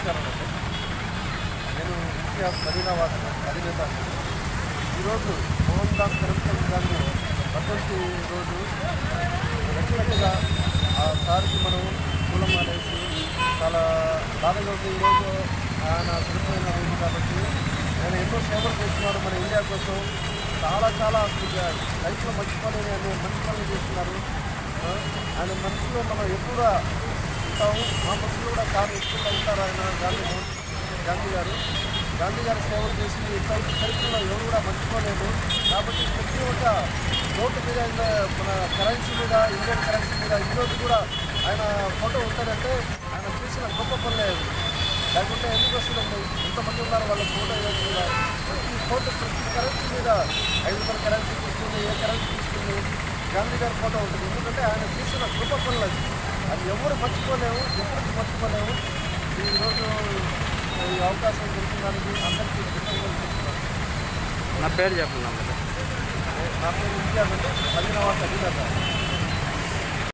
నమస్కారం అండి నేను ఇతిహాస్ మదీనావాస్ అధినేత ఈరోజు మోహన్ దాస్ కరమ్చంద్ గాంధీ వర్ధంతి రోజు రెగ్యులర్గా ఆ సార్కి మనం కులం అనేసి చాలా బాధగా ఉంది ఈరోజు ఆయన చనిపోయిన రోజు కాబట్టి ఆయన ఎన్నో సేవలు చేస్తున్నారు మన ఇండియా కోసం చాలా చాలా లైఫ్లో మర్చిపోలేని అనే మంచి పనులు చేస్తున్నారు ఆ, ఆయన మనసులో మనం ఎప్పుడు ఉంటాము మా మనసులో కూడా చాలా ఎక్కువగా ఉంటారు ఆయన గాంధీ మోహన్ గాంధీ గారు గాంధీ గారి సేవలు చేసి ఇంతవరకు చరిత్రలో ఎవరు కూడా మర్చిపోలేదు కాబట్టి ప్రతి ఒక్క నోటు మీద ఆయన మన కరెన్సీ మీద ఇండియన్ కరెన్సీ మీద ఈరోజు కూడా ఆయన ఫోటో ఉంటుందంటే ఆయన చేసిన గొప్ప పనులే అవి. లేకుంటే ఎందుకు వస్తుందండి ఎంతమంది ఉన్నారు వాళ్ళ ఫోటో ఇవ్వచ్చు కూడా ప్రతి ఫోటో ప్రతి కరెన్సీ మీద ఐదు వందల కరెన్సీ తీసుకుంది ఏ కరెన్సీ తీసుకుంది గాంధీ గారి ఫోటో ఉంటుంది ఎందుకంటే ఆయన చేసిన గొప్ప పనులు అది అది ఎవరు మర్చిపోలేము ఎప్పటికీ మర్చిపోలేము ఈరోజు ఈ అవకాశం దొరికిందానికి అందరికీ కృతజ్ఞతలు చెప్తున్నాను నా పేరు చెప్పండి అమ్మ నా పేరు ఇండియా అంటే పదిహేనవ అధినేత